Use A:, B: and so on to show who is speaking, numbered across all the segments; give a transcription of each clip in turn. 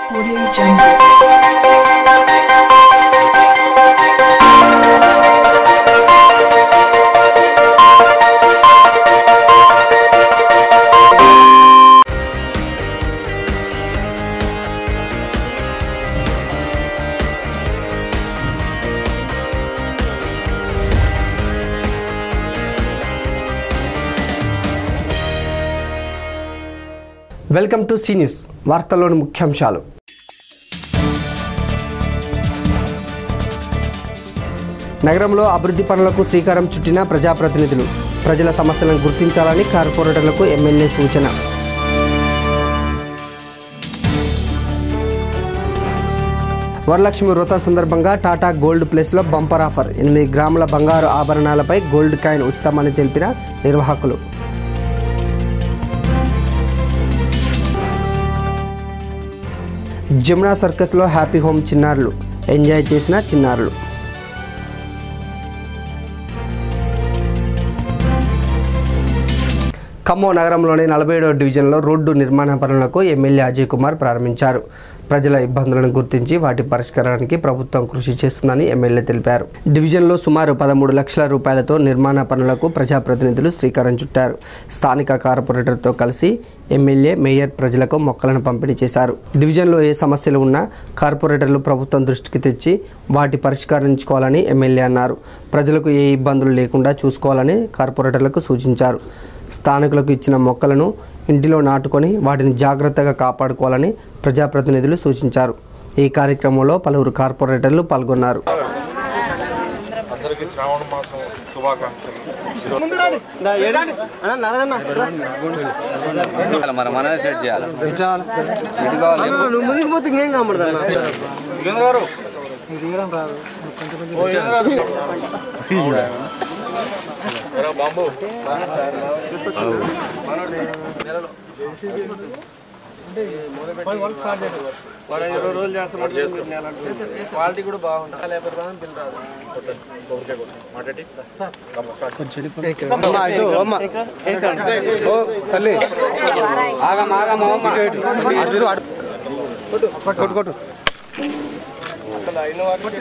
A: Audio Jungle.
B: Welcome to C news వార్తల్లోని ముఖ్యాంశాలు నగరంలో అభివృద్ధి పనులకు శ్రీకారం చుట్టిన ప్రజాప్రతినిధులు ప్రజల సమస్యలను గుర్తించాలని కార్పొరేటర్లకు ఎమ్మెల్యే సూచన వరలక్ష్మి వ్రత సందర్భంగా టాటా గోల్డ్ ప్లేస్లో బంపర్ ఆఫర్ ఎనిమిది గ్రాముల బంగారు ఆభరణాలపై గోల్డ్ కాయిన్ ఉచితమని తెలిపిన నిర్వాహకులు జమునా సర్కస్లో హ్యాపీ హోమ్ చిన్నారులు ఎంజాయ్ చేసిన చిన్నారులు ఖమ్మం నగరంలోని నలభై ఏడవ డివిజన్లో రోడ్డు నిర్మాణ పనులకు ఎమ్మెల్యే అజయ్ కుమార్ ప్రారంభించారు ప్రజల ఇబ్బందులను గుర్తించి వాటి పరిష్కారానికి ప్రభుత్వం కృషి చేస్తుందని ఎమ్మెల్యే తెలిపారు డివిజన్లో సుమారు పదమూడు లక్షల రూపాయలతో నిర్మాణ పనులకు ప్రజాప్రతినిధులు శ్రీకారం చుట్టారు స్థానిక కార్పొరేటర్తో కలిసి ఎమ్మెల్యే మేయర్ ప్రజలకు మొక్కలను పంపిణీ చేశారు డివిజన్లో ఏ సమస్యలు ఉన్నా కార్పొరేటర్లు ప్రభుత్వం దృష్టికి తెచ్చి వాటి పరిష్కరించుకోవాలని ఎమ్మెల్యే అన్నారు ప్రజలకు ఏ ఇబ్బందులు లేకుండా చూసుకోవాలని కార్పొరేటర్లకు సూచించారు స్థానికులకు ఇచ్చిన మొక్కలను ఇంటిలో నాటుకొని వాటిని జాగ్రత్తగా కాపాడుకోవాలని ప్రజాప్రతినిధులు సూచించారు ఈ కార్యక్రమంలో పలువురు కార్పొరేటర్లు పాల్గొన్నారు
C: అందరికీ శ్రావణ మాసం శుభాకాంక్షలు
D: మరి మనమే సెట్ చేయాలి ఇటు కావాలి
B: ముందుకు పోతే ఇంకేం కనబడదన్నా
C: యుగేంద్ర గారు ఓ యుగేంద్ర గారు ఎరా బాంబు
E: మనం ఇరవై రోజులు చేస్తున్నాం క్వాలిటీ కూడా బాగుంటుంది లేబర్ రాదని బిల్ రాదు
C: మాట్లాడి
E: తల్లి
D: ఆగం ఆగం అమ్మ
E: కొట్టు కొట్టు అసలు అయిన వాటికి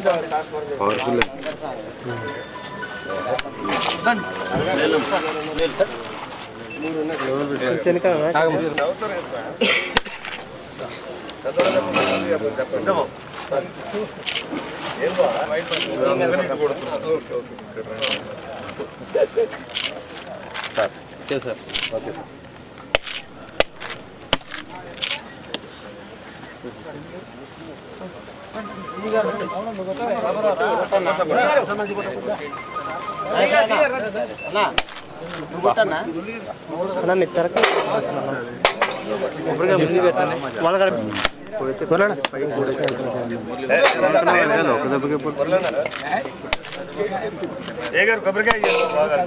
C: ఏ గారు కొబ్బరికాయ చేస్తాం బాగా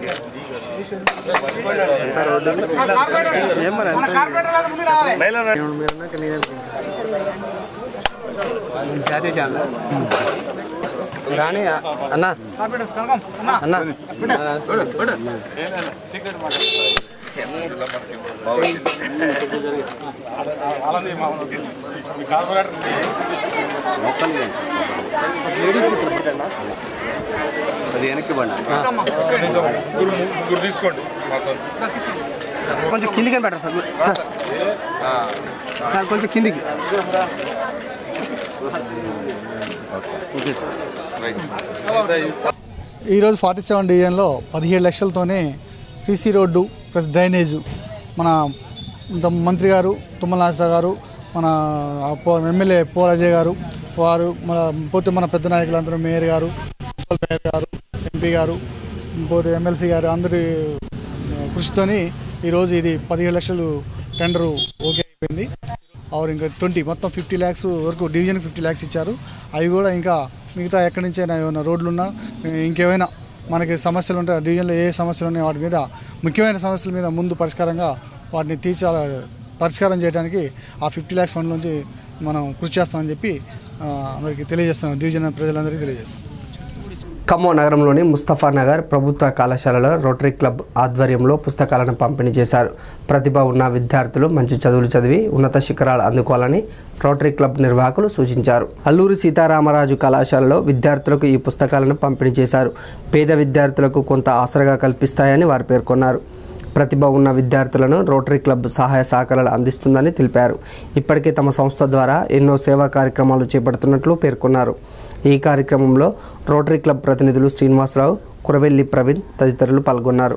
C: మహిళా
E: రాణి అన్న అన్న
D: అది వెనక్కి బండి
C: ముగ్గురు ముగ్గురు తీసుకోండి మాతో
E: కొంచెం కిందికి పెట్టరు సార్ సార్ కొంచెం కిందికి
F: ఈరోజు ఫార్టీ సెవెన్ డివిజన్లో పదిహేడు లక్షలతోనే సీసీ రోడ్డు ప్లస్ డ్రైనేజ్ మన ఇంత మంత్రి గారు తుమ్మల నాగేశ్వర గారు మన పో- ఎమ్మెల్యే పోరాజయ్ గారు వారు మన పోతే మన పెద్ద నాయకులందరూ మేయర్ గారు మున్సిపల్ మేయర్ గారు ఎంపీ గారు పోతే ఎమ్మెల్సీ గారు అందరి కృషితోని ఈరోజు ఇది పదిహేడు లక్షలు టెండరు ఓకే అయిపోయింది ఆరు ఇంకా ట్వంటీ మొత్తం ఫిఫ్టీ ల్యాక్స్ వరకు డివిజన్ ఫిఫ్టీ ల్యాక్స్ ఇచ్చారు అవి కూడా ఇంకా మిగతా ఎక్కడి నుంచైనా ఏమైనా రోడ్లున్నా ఇంకేమైనా మనకి సమస్యలు ఉంటాయి డివిజన్లో ఏ సమస్యలు ఉన్నాయో వాటి మీద ముఖ్యమైన సమస్యల మీద ముందు పరిష్కారంగా వాటిని తీర్చాల పరిష్కారం చేయడానికి ఆ ఫిఫ్టీ ల్యాక్స్ ఫండ్ నుంచి మనం కృషి చేస్తామని చెప్పి ఆ, అందరికీ తెలియజేస్తాం డివిజన్ ప్రజలందరికీ తెలియజేస్తాం
B: ఖమ్మం నగరంలోని ముస్తఫా నగర్ ప్రభుత్వ కళాశాలలో రోటరీ క్లబ్ ఆధ్వర్యంలో పుస్తకాలను పంపిణీ చేశారు ప్రతిభ ఉన్న విద్యార్థులు మంచి చదువులు చదివి ఉన్నత శిఖరాలు అందుకోవాలని రోటరీ క్లబ్ నిర్వాహకులు సూచించారు అల్లూరి సీతారామరాజు కళాశాలలో విద్యార్థులకు ఈ పుస్తకాలను పంపిణీ చేశారు పేద విద్యార్థులకు కొంత ఆసరగా కల్పిస్తాయని వారు పేర్కొన్నారు ప్రతిభ ఉన్న విద్యార్థులను రోటరీ క్లబ్ సహాయ సహకారాలు అందిస్తుందని తెలిపారు ఇప్పటికే తమ సంస్థ ద్వారా ఎన్నో సేవా కార్యక్రమాలు చేపడుతున్నట్లు పేర్కొన్నారు ఈ కార్యక్రమంలో రోటరీ క్లబ్ ప్రతినిధులు శ్రీనివాసరావు కురవెల్లి ప్రవీణ్ తదితరులు పాల్గొన్నారు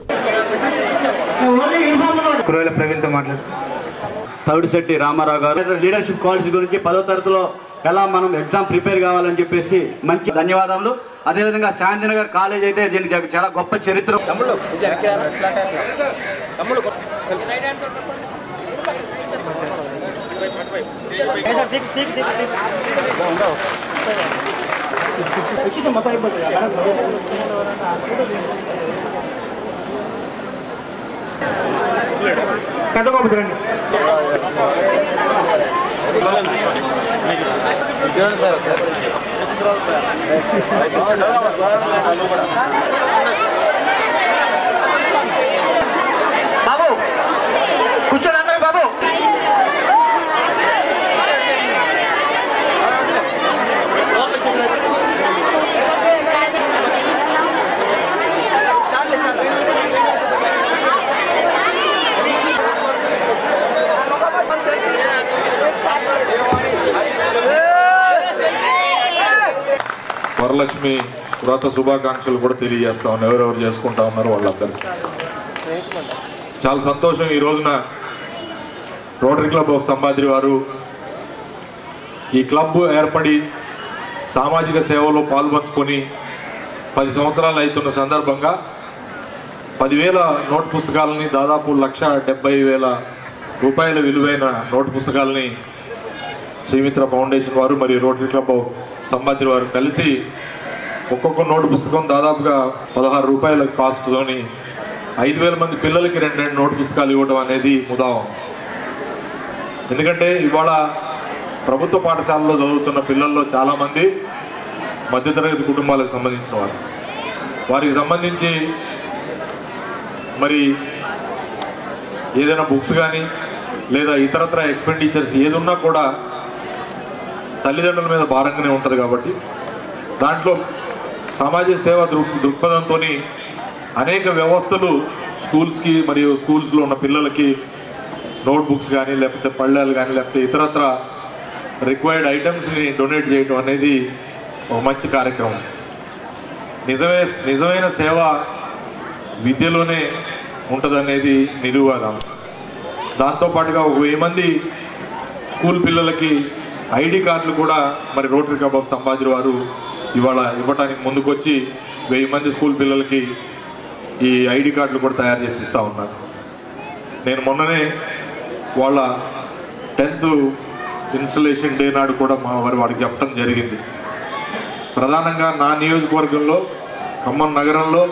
G: కురవేల ప్రవీణ్తో మాట్లాడు
H: థర్డ్ శెట్టి రామారావు గారు లీడర్షిప్ క్వాలిటీస్ గురించి పదో తరగతిలో ఎలా మనం ఎగ్జామ్ ప్రిపేర్ కావాలని చెప్పేసి మంచి ధన్యవాదాలు అదేవిధంగా శాంతినగర్ కాలేజ్ అయితే దీనికి చాలా గొప్ప చరిత్ర
G: పెద్ద గొప్ప రండి బాబు కూర్చోండి అందరూ బాబు
I: వరలక్ష్మి వ్రత శుభాకాంక్షలు కూడా తెలియజేస్తా ఉన్నాం ఎవరెవరు చేసుకుంటా ఉన్నారు వాళ్ళందరికీ చాలా సంతోషం ఈ రోజున రోటరీ క్లబ్ ఆఫ్ స్తంభాద్రి వారు ఈ క్లబ్ ఏర్పడి సామాజిక సేవలో పాల్పంచుకొని పది సంవత్సరాలు అవుతున్న సందర్భంగా పదివేల నోట్ పుస్తకాలని దాదాపు లక్ష డెబ్బై వేల రూపాయల విలువైన నోట్ పుస్తకాలని శ్రీమిత్ర ఫౌండేషన్ వారు మరియు రోటరీ క్లబ్ ఆఫ్ సంబాద్రి వారు కలిసి ఒక్కొక్క నోటు పుస్తకం దాదాపుగా పదహారు రూపాయల కాస్ట్తోని ఐదు వేల మంది పిల్లలకి రెండు రెండు నోటు పుస్తకాలు ఇవ్వడం అనేది ముదావం ఎందుకంటే ఇవాళ ప్రభుత్వ పాఠశాలలో చదువుతున్న పిల్లల్లో చాలామంది మధ్యతరగతి కుటుంబాలకు సంబంధించిన వారు వారికి సంబంధించి మరి ఏదైనా బుక్స్ కానీ లేదా ఇతరత్ర ఎక్స్పెండిచర్స్ ఏది ఉన్నా కూడా తల్లిదండ్రుల మీద భారంగానే ఉంటుంది కాబట్టి దాంట్లో సామాజిక సేవ దృక్ దృక్పథంతో అనేక వ్యవస్థలు స్కూల్స్కి మరియు స్కూల్స్లో ఉన్న పిల్లలకి నోట్బుక్స్ కానీ లేకపోతే పళ్ళాలు కానీ లేకపోతే ఇతరత్ర రిక్వైర్డ్ ఐటమ్స్ని డొనేట్ చేయడం అనేది ఒక మంచి కార్యక్రమం నిజమే నిజమైన సేవ విద్యలోనే ఉంటుందనేది నిలువాదాం దాంతోపాటుగా ఒక వెయ్యి మంది స్కూల్ పిల్లలకి ఐడి కార్డులు కూడా మరి రోటరీ క్లబ్ ఆఫ్ సంబాజీ వారు ఇవాళ ఇవ్వడానికి ముందుకొచ్చి వెయ్యి మంది స్కూల్ పిల్లలకి ఈ ఐడి కార్డులు కూడా తయారు చేసి ఇస్తూ ఉన్నారు నేను మొన్ననే వాళ్ళ టెన్త్ ఇన్స్టలేషన్ డే నాడు కూడా మా వారి వాడికి చెప్పడం జరిగింది ప్రధానంగా నా నియోజకవర్గంలో ఖమ్మం నగరంలో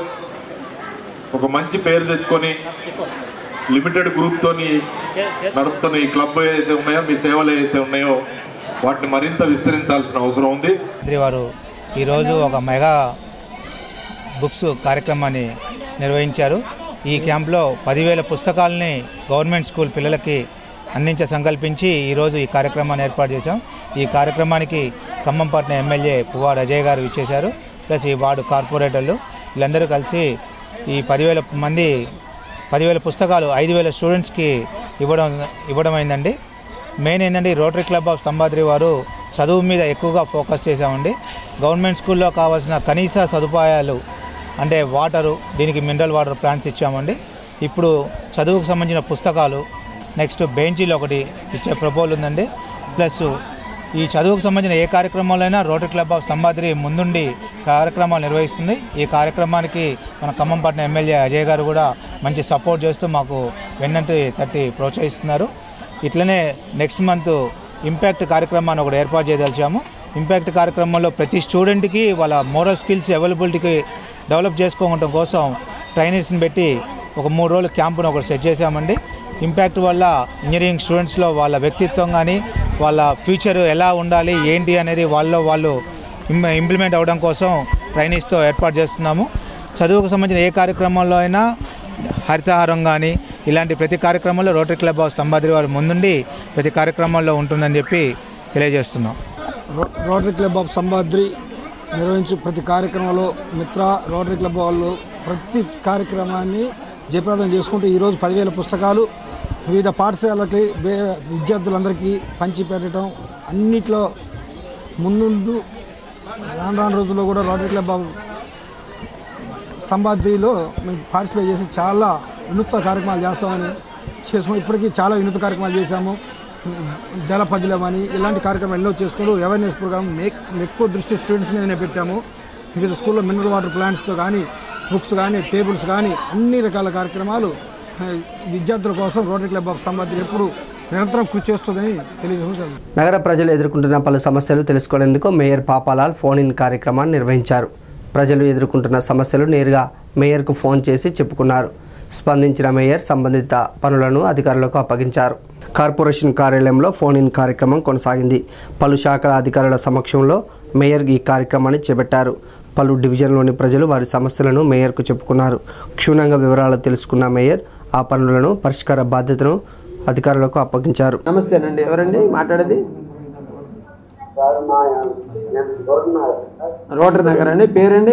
I: ఒక మంచి పేరు తెచ్చుకొని లిమిటెడ్ గ్రూప్తోని నడుపుతున్న ఈ క్లబ్ ఏదైతే ఉన్నాయో మీ సేవలు ఏదైతే ఉన్నాయో వాటిని మరింత విస్తరించాల్సిన అవసరం ఉంది
J: మంత్రి వారు ఈరోజు ఒక మెగా బుక్స్ కార్యక్రమాన్ని నిర్వహించారు ఈ క్యాంప్లో పదివేల పుస్తకాలని గవర్నమెంట్ స్కూల్ పిల్లలకి అందించ సంకల్పించి ఈరోజు ఈ కార్యక్రమాన్ని ఏర్పాటు చేశాం ఈ కార్యక్రమానికి ఖమ్మంపట్నం ఎమ్మెల్యే పువ్వాడు అజయ్ గారు ఇచ్చేశారు ప్లస్ ఈ వార్డు కార్పొరేటర్లు వీళ్ళందరూ కలిసి ఈ పదివేల మంది పదివేల పుస్తకాలు ఐదు వేల స్టూడెంట్స్కి ఇవ్వడం ఇవ్వడం అయిందండి మెయిన్ ఏంటంటే ఈ రోటరీ క్లబ్ ఆఫ్ స్తంభాద్రి వారు చదువు మీద ఎక్కువగా ఫోకస్ చేశామండి గవర్నమెంట్ స్కూల్లో కావాల్సిన కనీస సదుపాయాలు అంటే వాటరు దీనికి మినరల్ వాటర్ ప్లాంట్స్ ఇచ్చామండి ఇప్పుడు చదువుకు సంబంధించిన పుస్తకాలు నెక్స్ట్ బెంచీలు ఒకటి ఇచ్చే ప్రపోజల్ ఉందండి ప్లస్ ఈ చదువుకు సంబంధించిన ఏ కార్యక్రమాలైనా రోటరీ క్లబ్ ఆఫ్ సంబాద్రి ముందుండి కార్యక్రమాలు నిర్వహిస్తుంది ఈ కార్యక్రమానికి మన ఖమ్మంపట్నం ఎమ్మెల్యే అజయ్ గారు కూడా మంచి సపోర్ట్ చేస్తూ మాకు వెన్నంటి తట్టి ప్రోత్సహిస్తున్నారు ఇట్లనే నెక్స్ట్ మంత్ ఇంపాక్ట్ కార్యక్రమాన్ని ఒకటి ఏర్పాటు చేయదలిచాము ఇంపాక్ట్ కార్యక్రమంలో ప్రతి స్టూడెంట్కి వాళ్ళ మోరల్ స్కిల్స్ అవైలబిలిటీకి డెవలప్ చేసుకోవడం కోసం ట్రైనర్స్ని పెట్టి ఒక మూడు రోజులు క్యాంపును ఒకటి సెట్ చేశామండి ఇంపాక్ట్ వల్ల ఇంజనీరింగ్ స్టూడెంట్స్లో వాళ్ళ వ్యక్తిత్వం కానీ వాళ్ళ ఫ్యూచర్ ఎలా ఉండాలి ఏంటి అనేది వాళ్ళలో వాళ్ళు ఇంప్లిమెంట్ అవ్వడం కోసం ట్రైనీస్తో ఏర్పాటు చేస్తున్నాము చదువుకు సంబంధించిన ఏ కార్యక్రమంలో అయినా హరితహారం కానీ ఇలాంటి ప్రతి కార్యక్రమంలో రోటరీ క్లబ్ ఆఫ్ స్తంభాద్రి వారు ముందుండి ప్రతి కార్యక్రమంలో ఉంటుందని చెప్పి తెలియజేస్తున్నాం
K: రో- రోటరీ క్లబ్ ఆఫ్ సంబాద్రి నిర్వహించే ప్రతి కార్యక్రమంలో మిత్ర రోటరీ క్లబ్ వాళ్ళు ప్రతి కార్యక్రమాన్ని జయప్రదం చేసుకుంటూ ఈరోజు పదివేల పుస్తకాలు వివిధ పాఠశాలకి వే- విద్యార్థులందరికీ పంచి పెట్టడం అన్నిట్లో ముందుండు రాను రాను రోజుల్లో కూడా రోటరీ క్లబ్ ఆఫ్ సంబాద్రిలో మేము పార్టిసిపేట్ చేసి చాలా వినూత్న కార్యక్రమాలు చేస్తామని చేసాము ఇప్పటికీ చాలా వినూత్న కార్యక్రమాలు చేశాము జల పగిలమని ఇలాంటి కార్యక్రమాలు ఎన్నో చేసుకుంటూ అవేర్నెస్ ప్రోగ్రామ్ మేక్ ఎక్కువ దృష్టి స్టూడెంట్స్ మీదనే పెట్టాము వివిధ స్కూల్లో మినరల్ వాటర్ ప్లాంట్స్తో కానీ బుక్స్ కానీ టేబుల్స్ కానీ అన్ని రకాల కార్యక్రమాలు ఆ, విద్యార్థుల కోసం రోటరీ క్లబ్ ఆఫ్ సంబాద్రి ఎప్పుడు నిరంతరం కృషి చేస్తుందని తెలియజేస్తున్నాను
B: నగర ప్రజలు ఎదుర్కొంటున్న పలు సమస్యలు తెలుసుకునేందుకు మేయర్ పాపాలాల్ ఫోన్ ఇన్ కార్యక్రమాన్ని నిర్వహించారు ప్రజలు ఎదుర్కొంటున్న సమస్యలు నేరుగా మేయర్కు ఫోన్ చేసి చెప్పుకున్నారు స్పందించిన మేయర్ సంబంధిత పనులను అధికారులకు అప్పగించారు కార్పొరేషన్ కార్యాలయంలో ఫోన్ ఇన్ కార్యక్రమం కొనసాగింది పలు శాఖల అధికారుల సమక్షంలో మేయర్ ఈ కార్యక్రమాన్ని చేపట్టారు పలు డివిజన్లోని ప్రజలు వారి సమస్యలను మేయర్కు చెప్పుకున్నారు క్షుణ్ణంగా వివరాలు తెలుసుకున్న మేయర్ ఆ పనులను పరిష్కార బాధ్యతను అధికారులకు అప్పగించారు
E: నమస్తేనండి ఎవరండి మాట్లాడేది రోటరీ నగర్ అండి పేరండి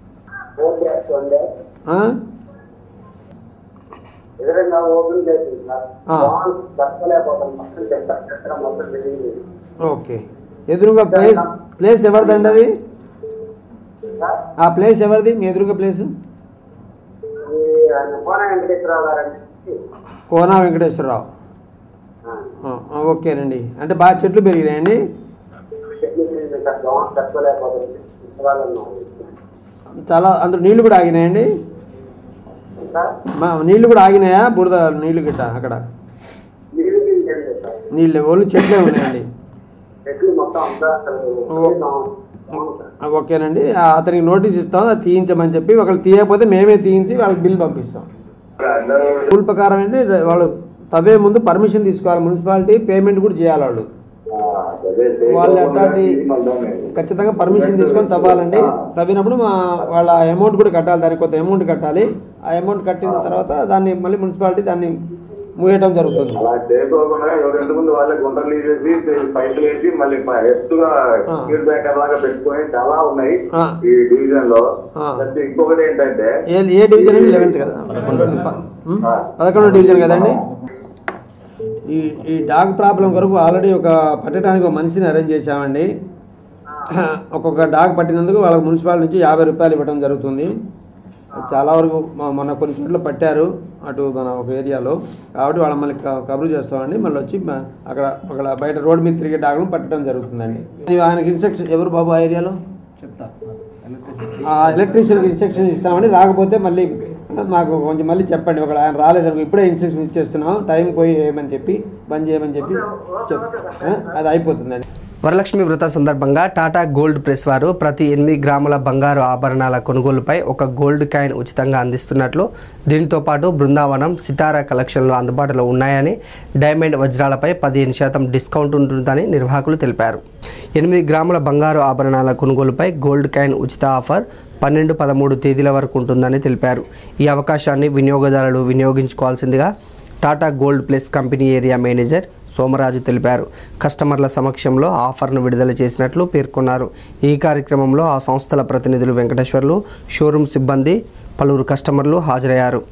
E: ఆ?
L: ఎదురుగా ఓపెన్ చేసింది సార్
E: ఆ.
L: బాగుంది తట్టుకోలేకపోతాను మొత్తం చెత్త చెత్త మొత్తం జరిగింది
E: ఓకే ఎదురుగా ప్లేస్ ప్లేస్ ఎవరిదండి అది ఆ ప్లేస్ ఎవరిది మీ ఎదురుగా ప్లేస్
L: ఈ ఆయన కోన వెంకటేశ్వరరావు గారండి
E: కోనా వెంకటేశ్వరరావు ఆ, ఆ, ఓకేనండి అంటే బాగా చెట్లు పెరిగినాయండి
L: చెట్లు తిరిగింది సార్ బాగుంది తట్టుకోలేకపోతుంది పుస్తకాలు ఉన్నాయి
E: చాలా అందులో నీళ్లు కూడా ఆగినాయండి
L: సార్
E: మా నీళ్లు కూడా ఆగినాయా బురద నీళ్లు గిట్ట అక్కడ
L: నీళ్ళు తిరిగింది సార్
E: నీళ్ళు ఓన్లీ చెట్లే ఉన్నాయండి
L: చెట్లు మొత్తం అంతా అసలు
E: ఓ-
L: బాగుంది సార్
E: ఆ, ఓకేనండి ఆ, అతనికి నోటీస్ ఇస్తాం అది తీయించమని చెప్పి ఒకళ్ళు తీయకపోతే మేమే తీయించి వాళ్ళకి బిల్ పంపిస్తాం రూల్ ప్రకారం ఏంటి వాళ్ళు తవ్వే ముందు పర్మిషన్ తీసుకోవాలి మున్సిపాలిటీ పేమెంట్ కూడా చేయాలి వాళ్ళు వాళ్ళు అట్లాంటి ఖచ్చితంగా పర్మిషన్ తీసుకొని తవ్వాలండి తవ్వినప్పుడు మా వాళ్ళ అమౌంట్ కూడా కట్టాలి దానికి కొంత అమౌంట్ కట్టాలి ఆ అమౌంట్ కట్టిన తర్వాత దాన్ని మళ్ళీ మున్సిపాలిటీ దాన్ని మూయటం జరుగుతుంది
L: అలా చేయకోకుండా ఎవరి ముందు వాళ్ళే గుంటలు వేసి పైపులు వేసి మళ్ళీ ప- ఎత్తుగా స్పీడ్ బ్రేకర్ లాగా పెట్టుకొని చాలా ఉన్నాయి
E: ఆ.
L: ఈ డివిజన్ లో
E: ఆ.
L: అయితే ఇంకొకటి ఏంటంటే
E: ఏ ఏ డివిజన్ అండి లెవెన్త్ కదా ఉమ్, పదకొండో డివిజన్ కదండి ఈ ఈ డాగ్ ప్రాబ్లం కొరకు ఆల్రెడీ ఒక పట్టడానికి ఒక మనిషిని అరేంజ్ చేశామండి ఒక్కొక్క డాగ్ పట్టినందుకు వాళ్ళకి మున్సిపాలిటీ నుంచి యాభై రూపాయలు ఇవ్వడం జరుగుతుంది చాలా వరకు మొ- మొన్న కొన్ని చోట్ల పట్టారు అటు మన ఒక ఏరియాలో కాబట్టి వాళ్ళ మళ్ళీ క- కబురు చేస్తామండి మళ్ళీ వచ్చి మ- అక్కడ అక్కడ బయట రోడ్డు మీద తిరిగే డాగ్లను పట్టడం జరుగుతుందండి ఇది ఆయనకి ఇన్స్ట్రక్షన్ ఎవరు బాబు ఆ ఏరియాలో చెప్తా ఆ ఎలక్ట్రీషియన్కి ఇన్స్ట్రక్షన్ ఇస్తామని రాకపోతే మళ్ళీ మాకు కొంచెం మళ్ళీ చెప్పండి ఒకవేళ ఆయన రాలేదనుకో ఇప్పుడే ఇన్స్ట్రక్షన్ ఇచ్చేస్తున్నాం టైం పోయి వేయమని చెప్పి బంద్ చేయమని చెప్పి చెప్ ఆ, అది అయిపోతుందండి
B: వరలక్ష్మి వ్రత సందర్భంగా టాటా గోల్డ్ ప్రెస్ వారు ప్రతి ఎనిమిది గ్రాముల బంగారు ఆభరణాల కొనుగోలుపై ఒక గోల్డ్ కాయిన్ ఉచితంగా అందిస్తున్నట్లు దీంతో పాటు బృందావనం సితారా కలెక్షన్లు అందుబాటులో ఉన్నాయని డైమండ్ వజ్రాలపై పదిహేను శాతం డిస్కౌంట్ ఉంటుందని నిర్వాహకులు తెలిపారు ఎనిమిది గ్రాముల బంగారు ఆభరణాల కొనుగోలుపై గోల్డ్ కాయిన్ ఉచిత ఆఫర్ పన్నెండు పదమూడు తేదీల వరకు ఉంటుందని తెలిపారు ఈ అవకాశాన్ని వినియోగదారులు వినియోగించుకోవాల్సిందిగా Tata gold plus company area manager Somaraju తెలిపారు కస్టమర్ల సమక్షంలో ఆఫర్ను విడుదల చేసినట్లు పేర్కొన్నారు ఈ కార్యక్రమంలో ఆ సంస్థల ప్రతినిధులు వెంకటేశ్వర్లు షోరూమ్ సిబ్బంది పలువురు కస్టమర్లు హాజరయ్యారు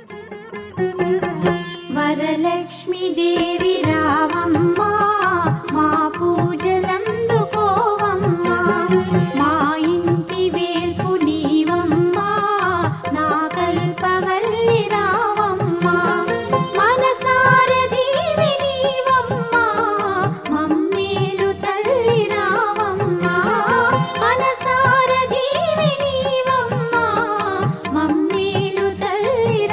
M: వరలక్ష్మి దేవి రావమ్మా మా పూజలందుకోవమ్మా మా ఇంటి వేల్పు నీవమ్మా నా కల్పవల్లి రావమ్మా మనసారదీవి నీవమ్మా మమ్మేలు తల్లి రావమ్మా మనసారదీవి నీవమ్మా మమ్మేలు తల్లి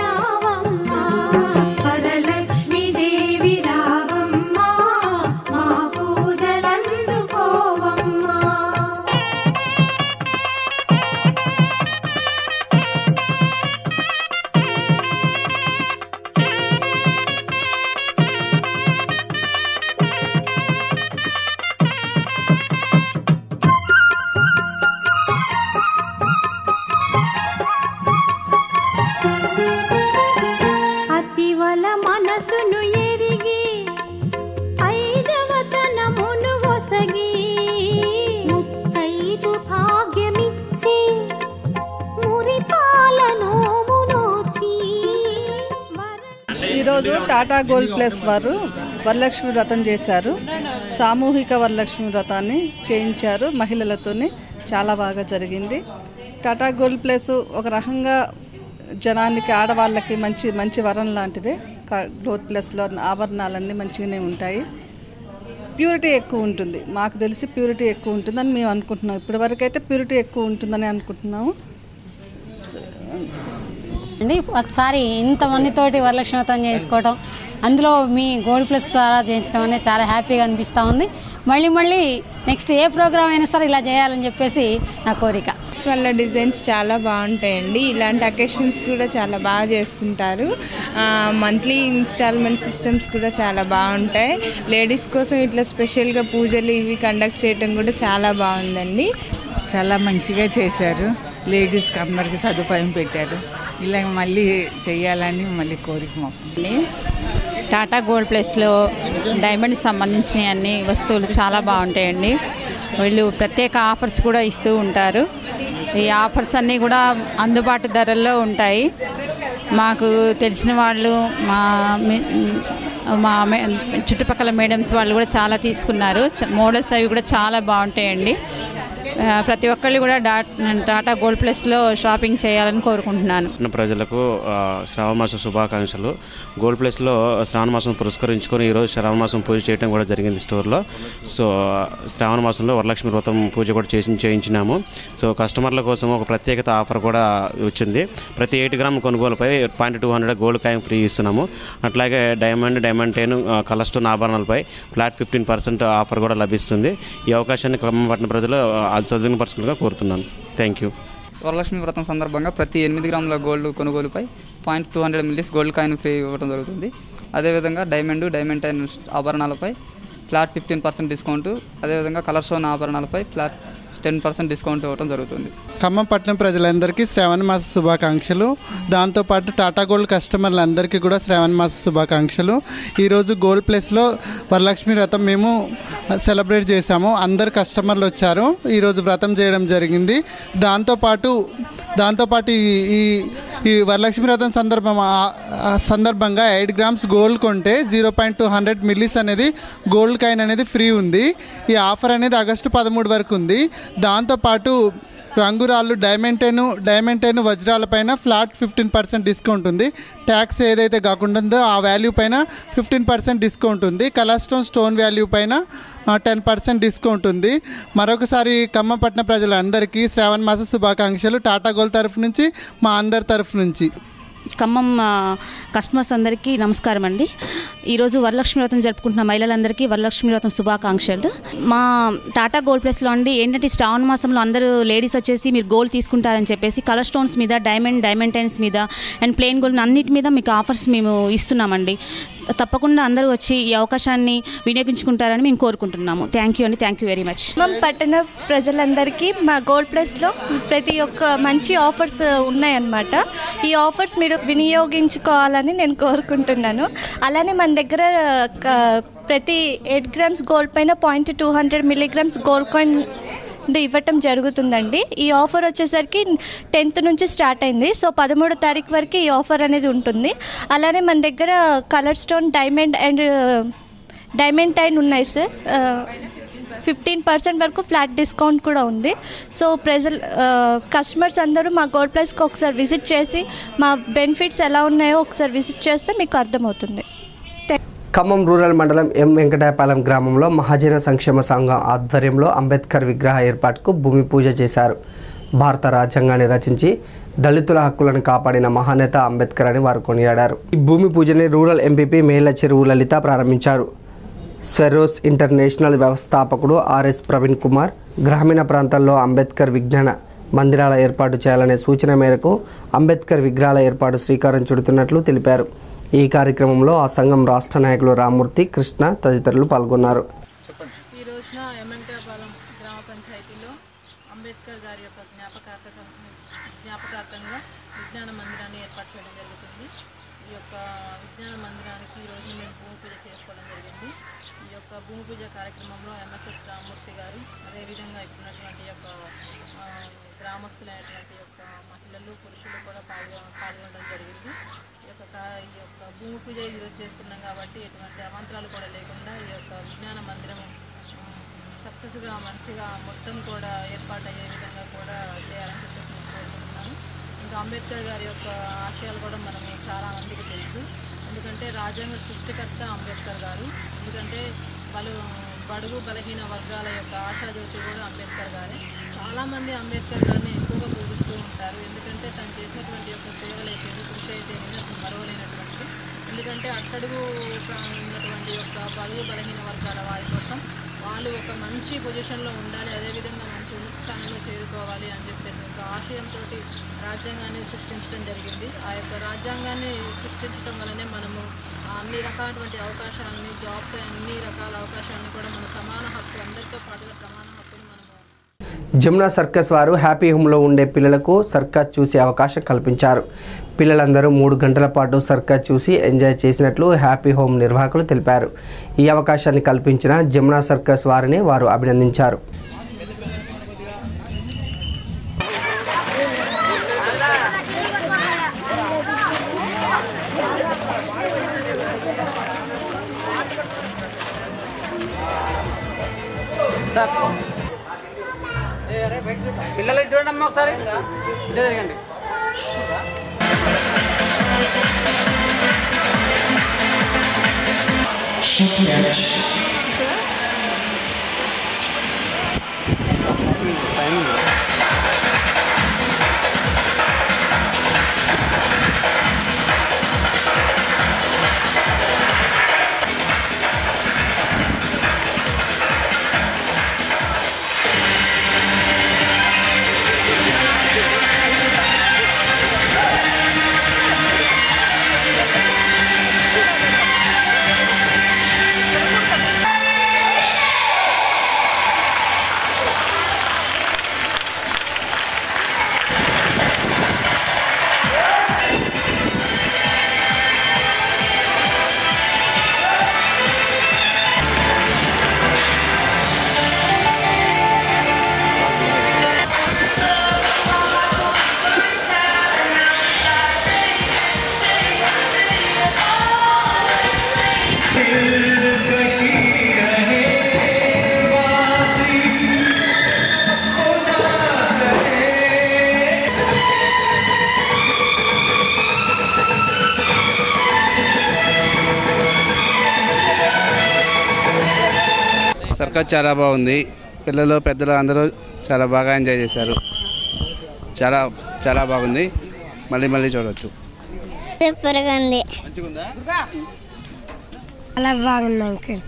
N: ఈరోజు టాటా గోల్డ్ ప్లస్ వారు వరలక్ష్మి వ్రతం చేశారు సామూహిక వరలక్ష్మి వ్రతాన్ని చేయించారు మహిళలతోని చాలా బాగా జరిగింది టాటా గోల్డ్ ప్లస్ ఒక రకంగా జనానికి ఆడవాళ్ళకి మంచి మంచి వరం లాంటిదే కా- గోల్డ్ ప్లస్లో ఆభరణాలన్నీ మంచిగానే ఉంటాయి ప్యూరిటీ ఎక్కువ ఉంటుంది మాకు తెలిసి ప్యూరిటీ ఎక్కువ ఉంటుందని మేము అనుకుంటున్నాం ఇప్పటివరకు అయితే ప్యూరిటీ ఎక్కువ ఉంటుందని అనుకుంటున్నాము
O: అండి ఒకసారి ఇంతమందితోటి వరలక్ష్మి వ్రతం చేయించుకోవడం అందులో మీ గోల్డ్ ప్లస్ ద్వారా చేయించడం అనేది చాలా హ్యాపీగా అనిపిస్తూ ఉంది మళ్ళీ మళ్ళీ నెక్స్ట్ ఏ ప్రోగ్రామ్ అయినా సరే ఇలా చేయాలని చెప్పేసి నా కోరిక
P: వాళ్ళ డిజైన్స్ చాలా బాగుంటాయండి ఇలాంటి అకేషన్స్ కూడా చాలా బాగా చేస్తుంటారు మంత్లీ ఇన్స్టాల్మెంట్ సిస్టమ్స్ కూడా చాలా బాగుంటాయి లేడీస్ కోసం ఇట్లా స్పెషల్గా పూజలు ఇవి కండక్ట్ చేయడం కూడా చాలా బాగుందండి
Q: చాలా మంచిగా చేశారు లేడీస్కి అందరికి సదుపాయం పెట్టారు ఇలా మళ్ళీ చేయాలని మళ్ళీ కోరిక మాకు
R: టాటా గోల్డ్ ప్లేస్లో డైమండ్ సంబంధించిన అన్ని వస్తువులు చాలా బాగుంటాయండి వీళ్ళు ప్రత్యేక ఆఫర్స్ కూడా ఇస్తూ ఉంటారు ఈ ఆఫర్స్ అన్నీ కూడా అందుబాటు ధరల్లో ఉంటాయి మాకు తెలిసిన వాళ్ళు మా మీ- మా మే- చుట్టుపక్కల మేడమ్స్ వాళ్ళు కూడా చాలా తీసుకున్నారు చ- మోడల్స్ అవి కూడా చాలా బాగుంటాయండి ఆ, ప్రతి ఒక్కళ్ళు కూడా డా టాటా గోల్డ్ ప్లస్లో షాపింగ్ చేయాలని కోరుకుంటున్నాను
S: పట్టణ ప్రజలకు ఆ, శ్రావణ మాసం శుభాకాంక్షలు గోల్డ్ ప్లేస్లో శ్రావణ మాసం పురస్కరించుకొని ఈరోజు శ్రావణ మాసం పూజ చేయడం కూడా జరిగింది స్టోర్లో సో శ్రావణ మాసంలో వరలక్ష్మి వ్రతం పూజ కూడా చేసి చేయించినాము సో కస్టమర్ల కోసం ఒక ప్రత్యేకత ఆఫర్ కూడా వచ్చింది ప్రతి ఎయిట్ గ్రామ్ కొనుగోలుపై point two hundred gold coin free ఇస్తున్నాము అట్లాగే diamond diamond ten colour stone ఆభరణాలపై ఫ్లాట్ ఫిఫ్టీన్ పర్సెంట్ ఆఫర్ కూడా లభిస్తుంది ఈ అవకాశాన్ని ఖమ్మం పట్టణ ప్రజలు అది సద్వినియోగపరచుకునిగా కోరుతున్నాను థ్యాంక్ యూ
T: వరలక్ష్మి వ్రతం సందర్భంగా ప్రతి ఎనిమిది గ్రాముల గోల్డ్ కొనుగోలుపై point two hundred millis gold coin free ఇవ్వడం జరుగుతుంది అదేవిధంగా డైమండ్ డైమండ్ టైన్ ఆభరణాలపై ఫ్లాట్ ఫిఫ్టీన్ పర్సెంట్ డిస్కౌంట్ అదేవిధంగా కలర్ స్టోన్ ఆభరణాలపై ఫ్లాట్ టెన్ పర్సెంట్ డిస్కౌంట్ ఇవ్వడం జరుగుతుంది
F: ఖమ్మం పట్టణం ప్రజలందరికీ శ్రావణ మాస శుభాకాంక్షలు దాంతోపాటు టాటా గోల్డ్ కస్టమర్లందరికీ కూడా శ్రావణ మాస శుభాకాంక్షలు ఈరోజు గోల్డ్ ప్లేస్లో వరలక్ష్మి వ్రతం మేము సెలబ్రేట్ చేశాము అందరు కస్టమర్లు వచ్చారు ఈరోజు వ్రతం చేయడం జరిగింది దాంతోపాటు దాంతోపాటు ఈ ఈ ఈ వరలక్ష్మి వ్రతం సందర్భం ఆ- ఆ సందర్భంగా ఎయిట్ గ్రామ్స్ గోల్డ్ కొంటే zero point two hundred millis అనేది గోల్డ్ కాయిన్ అనేది ఫ్రీ ఉంది ఈ ఆఫర్ అనేది ఆగస్టు పదమూడు వరకు ఉంది దాంతోపాటు రంగురాళ్ళు డైమండ్ టెన్ డైమండ్ టెన్ వజ్రాలపైన ఫ్లాట్ ఫిఫ్టీన్ పర్సెంట్ డిస్కౌంట్ ఉంది ట్యాక్స్ ఏదైతే కాకుండా ఉందో ఆ వాల్యూ పైన ఫిఫ్టీన్ పర్సెంట్ డిస్కౌంట్ ఉంది కలర్ స్టోన్ స్టోన్ వాల్యూ పైన టెన్ పర్సెంట్ డిస్కౌంట్ ఉంది మరొకసారి ఖమ్మంపట్నం ప్రజలందరికీ శ్రావణ మాస శుభాకాంక్షలు టాటా గోల్డ్ తరఫు నుంచి మా అందరి తరఫు నుంచి
U: ఖమ్మం ఆ, కస్టమర్స్ అందరికీ నమస్కారం అండి ఈరోజు వరలక్ష్మి వ్రతం జరుపుకుంటున్న మహిళలందరికీ వరలక్ష్మి వ్రతం శుభాకాంక్షలు మా టాటా గోల్డ్ ప్లేస్లో అండి ఏంటంటే శ్రావణ మాసంలో అందరూ లేడీస్ వచ్చేసి మీరు గోల్డ్ తీసుకుంటారని చెప్పేసి కలర్ స్టోన్స్ మీద డైమండ్ డైమండ్ టైన్స్ మీద అండ్ ప్లెయిన్ గోల్డ్ అన్నిటి మీద మీకు ఆఫర్స్ మేము ఇస్తున్నామండి తప్పకుండా అందరూ వచ్చి ఈ అవకాశాన్ని వినియోగించుకుంటారని మేము కోరుకుంటున్నాము థ్యాంక్ యూ అండి thank you very much
V: Khammam పట్టణ ప్రజలందరికీ మా గోల్డ్ ప్లస్లో ప్రతి ఒక్క మంచి ఆఫర్స్ ఉన్నాయన్నమాట ఈ ఆఫర్స్ మీరు వినియోగించుకోవాలని నేను కోరుకుంటున్నాను అలానే మన దగ్గర క- ప్రతి ఎయిట్ గ్రామ్స్ గోల్డ్ పైన point two hundred milligrams gold coin ఇవ్వటం జరుగుతుందండి ఈ ఆఫర్ వచ్చేసరికి టెన్త్ నుంచి స్టార్ట్ అయింది సో పదమూడో తారీఖు వరకు ఈ ఆఫర్ అనేది ఉంటుంది అలానే మన దగ్గర colour stone diamond and diamond టైన్ ఉన్నాయి సార్ ఫిఫ్టీన్ పర్సెంట్ వరకు ఫ్లాట్ డిస్కౌంట్ కూడా ఉంది సో ప్రజల్ కస్టమర్స్ అందరూ మా గోల్డ్ ప్లస్కి ఒకసారి విజిట్ చేసి మా బెనిఫిట్స్ ఎలా ఉన్నాయో ఒకసారి విజిట్ చేస్తే మీకు అర్థమవుతుంది
B: ఖమ్మం రూరల్ మండలం ఎం వెంకటాయపాలెం గ్రామంలో మహాజన సంక్షేమ సంఘం ఆధ్వర్యంలో అంబేద్కర్ విగ్రహ ఏర్పాటుకు భూమి పూజ చేశారు భారత రాజ్యాంగాన్ని రచించి దళితుల హక్కులను కాపాడిన మహానేత అంబేద్కర్ అని వారు కొనియాడారు ఈ భూమి పూజని రూరల్ ఎంపీపీ మేళ్ల చెరువు లలిత ప్రారంభించారు స్వెరోస్ ఇంటర్నేషనల్ వ్యవస్థాపకుడు ఆర్ఎస్ ప్రవీణ్ కుమార్ గ్రామీణ ప్రాంతాల్లో అంబేద్కర్ విజ్ఞాన మందిరాల ఏర్పాటు చేయాలనే సూచన మేరకు అంబేద్కర్ విగ్రహాల ఏర్పాటు శ్రీకారం చుడుతున్నట్లు తెలిపారు ఈ కార్యక్రమంలో ఆ సంఘం రాష్ట్ర నాయకులు రామూర్తి కృష్ణ తదితరులు పాల్గొన్నారు
W: ఈ రోజున ఎమ్మెంటాపాలెం గ్రామ పంచాయతీలో అంబేద్కర్ గారి యొక్క జ్ఞాపకార్థకం జ్ఞాపకార్థంగా విజ్ఞాన మందిరాన్ని ఏర్పాటు చేయడం జరుగుతుంది ఈ యొక్క విజ్ఞాన మందిరానికి ఈ రోజు మేము భూమి పూజ చేసుకోవడం జరిగింది ఈ యొక్క భూమి పూజ కార్యక్రమంలో ఎంఎస్ఎస్ రామమూర్తి గారు అదేవిధంగా ఇక్కడ ఉన్నటువంటి యొక్క ఆ, గ్రామస్తులైనటువంటి యొక్క మహిళలు పురుషులు కూడా పాల్గొ పాల్గొనడం జరిగింది ఈ యొక్క కా- ఈ యొక్క భూమి పూజ ఈరోజు చేసుకున్నాం కాబట్టి ఎటువంటి అమంత్రాలు కూడా లేకుండా ఈ యొక్క విజ్ఞాన మందిరం సక్సెస్గా మంచిగా మొత్తం కూడా ఏర్పాటు అయ్యే విధంగా కూడా చేయాలని చెప్పేసి నేను కోరుకుంటున్నాను ఇంకా అంబేద్కర్ గారి యొక్క ఆశయాలు కూడా మనము చాలా మందికి తెలుసు ఎందుకంటే రాజ్యాంగ సృష్టికర్త అంబేద్కర్ గారు ఎందుకంటే బలు బడుగు బలహీన వర్గాల యొక్క ఆశాజ్యోతి కూడా అంబేద్కర్ గారే చాలామంది అంబేద్కర్ గారిని ఎక్కువగా పూజిస్తూ ఉంటారు ఎందుకంటే తను చేసినటువంటి యొక్క సేవలు అయితే కృషి అయితే మరవలేనటువంటిది ఎందుకంటే అట్టడుగు ప్రా- ఉన్నటువంటి యొక్క బడుగు బలహీన వర్గాల వారి కోసం వాళ్ళు ఒక మంచి పొజిషన్లో ఉండాలి అదేవిధంగా మంచి ఉన్నత స్థానంలో చేరుకోవాలి అని చెప్పేసి ఒక ఆశయంతో రాజ్యాంగాన్ని సృష్టించడం జరిగింది ఆ యొక్క రాజ్యాంగాన్ని సృష్టించడం వల్లనే మనము అన్ని రకాలటువంటి అవకాశాలని జాబ్స్ అన్ని రకాల అవకాశాలని కూడా మన సమాన హక్కు అందరితో పాటుగా సమాన హక్కుని మనము
B: జమునా సర్కస్ వారు హ్యాపీ హోమ్లో ఉండే పిల్లలకు సర్కస్ చూసే అవకాశం కల్పించారు పిల్లలందరూ మూడు గంటల పాటు సర్కస్ చూసి ఎంజాయ్ చేసినట్లు హ్యాపీ హోమ్ నిర్వాహకులు తెలిపారు ఈ అవకాశాన్ని కల్పించిన జమునా సర్కస్ వారిని వారు అభినందించారు
A: పిల్లలు చూడండి అమ్మా ఒకసారి ఇదే తిరగండి
C: సర్కస్ చాలా బాగుంది పిల్లలు పెద్దలు అందరూ చాలా బాగా ఎంజాయ్ చేశారు చాలా చాలా బాగుంది మళ్ళీ మళ్ళీ చూడవచ్చు
D: సూపర్గా ఉంది చాలా బాగుంది అంకుల్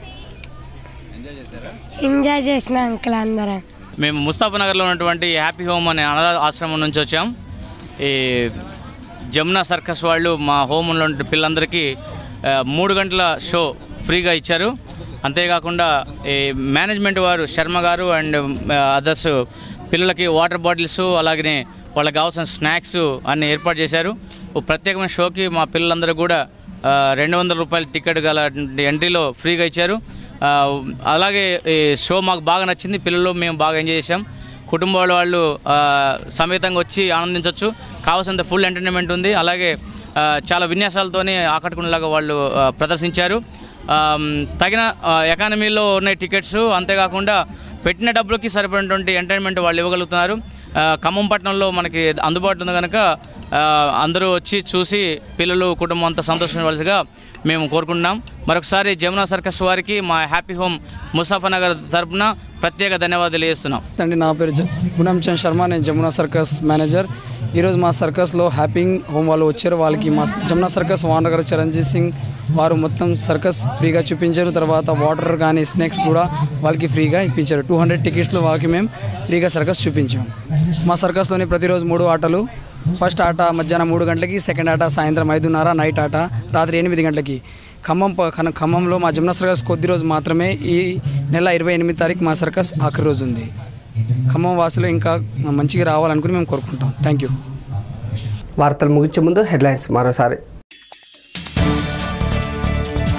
D: ఎంజాయ్ చేసిన అంకుల్ అందరం
A: మేము ముస్తాఫనగర్లో ఉన్నటువంటి హ్యాపీ హోమ్ అనే అనాథ ఆశ్రమం నుంచి వచ్చాం ఈ జమునా సర్కస్ వాళ్ళు మా హోమ్లో ఉన్న పిల్లలందరికీ ఆ, మూడు గంటల షో ఫ్రీగా ఇచ్చారు అంతేకాకుండా ఈ మేనేజ్మెంట్ వారు శర్మ గారు అండ్ అదర్స్ పిల్లలకి వాటర్ బాటిల్స్ అలాగనే వాళ్ళకి కావాల్సిన స్నాక్స్ అన్ని ఏర్పాటు చేశారు ఓ ప్రత్యేకమైన షోకి మా పిల్లలందరూ కూడా ఆ, రెండు వందల రూపాయల టికెట్ గల ఎంట్రీలో ఫ్రీగా ఇచ్చారు ఆ, అలాగే ఈ షో మాకు బాగా నచ్చింది పిల్లలు మేము బాగా ఎంజాయ్ చేసాం కుటుంబాల వాళ్ళు ఆ, సమేతంగా వచ్చి ఆనందించవచ్చు కావాల్సినంత ఫుల్ ఎంటర్టైన్మెంట్ ఉంది అలాగే ఆ, చాలా విన్యాసాలతోనే ఆకట్టుకునేలాగా వాళ్ళు ఆ, ప్రదర్శించారు ఆ, తగిన ఆ, ఎకానమీలో ఉన్నాయి టికెట్స్ అంతేకాకుండా పెట్టిన డబ్బులకి సరిపడినటువంటి ఎంటర్టైన్మెంట్ వాళ్ళు ఇవ్వగలుగుతున్నారు ఆ, ఖమ్మం పట్టణంలో మనకి అందుబాటులో ఉంది కనుక ఆ, అందరూ వచ్చి చూసి పిల్లలు కుటుంబం అంతా సంతోషించవలసిగా మేము కోరుకుంటున్నాం మరొకసారి జమునా సర్కస్ వారికి మా హ్యాపీ హోమ్ ముసాఫనగర్ తరపున ప్రత్యేక ధన్యవాదాలు తెలియజేస్తున్నాం
X: అండి నా పేరు జ- గుణం చంద్ శర్మ నేను జమునా సర్కస్ మేనేజర్ ఈరోజు మా సర్కస్లో హ్యాపింగ్ హోమ్ వాళ్ళు వచ్చారు వాళ్ళకి మా జమునా సర్కస్ ఓనర్ గారు చిరంజీవి సింగ్ వారు మొత్తం సర్కస్ ఫ్రీగా చూపించారు తర్వాత వాటర్ కానీ స్నాక్స్ కూడా వాళ్ళకి ఫ్రీగా ఇప్పించారు టూ హండ్రెడ్ టికెట్స్లో వాళ్ళకి మేము ఫ్రీగా సర్కస్ చూపించాం మా సర్కస్లోని ప్రతిరోజు మూడు ఆటలు ఫస్ట్ ఆట మధ్యాహ్నం మూడు గంటలకి సెకండ్ ఆట సాయంత్రం ఐదున్నర నైట్ ఆట రాత్రి ఎనిమిది గంటలకి ఖమ్మం ప- ఖన- ఖమ్మంలో మా జమునా సర్కస్ కొద్ది రోజు మాత్రమే ఈ నెల ఇరవై ఎనిమిది తారీఖు మా సర్కస్ ఆఖరి రోజు ఉంది ఖమ్మం వాసులు ఇంకా మంచిగా రావాలనుకుని మేము కోరుకుంటాం థ్యాంక్ యూ
B: వార్తలు ముగించే ముందు హెడ్లైన్స్ మరోసారి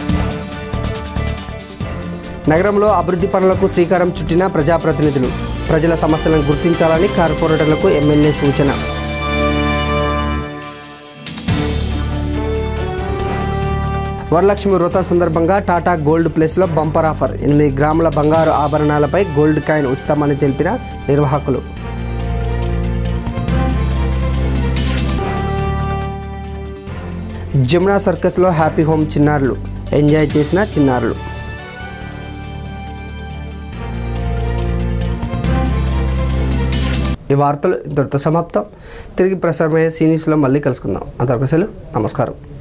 B: నగరంలో అభివృద్ధి పనులకు శ్రీకారం చుట్టిన ప్రజాప్రతినిధులు ప్రజల సమస్యలను గుర్తించాలని కార్పొరేటర్లకు ఎమ్మెల్యే సూచన వరలక్ష్మి వ్రత సందర్భంగా టాటా గోల్డ్ ప్లేస్లో బంపర్ ఆఫర్ ఎనిమిది గ్రాముల బంగారు ఆభరణాలపై గోల్డ్ కాయిన్ ఉచితమని తెలిపిన నిర్వాహకులు జమునా సర్కస్లో హ్యాపీ హోమ్ చిన్నారులు ఎంజాయ్ చేసిన చిన్నారులు ఈ వార్తలు ఇంతటితో సమాప్తం తిరిగి ప్రసారమయ్యే సీనియస్లో మళ్ళీ కలుసుకుందాం అంతవరకు సెలవు నమస్కారం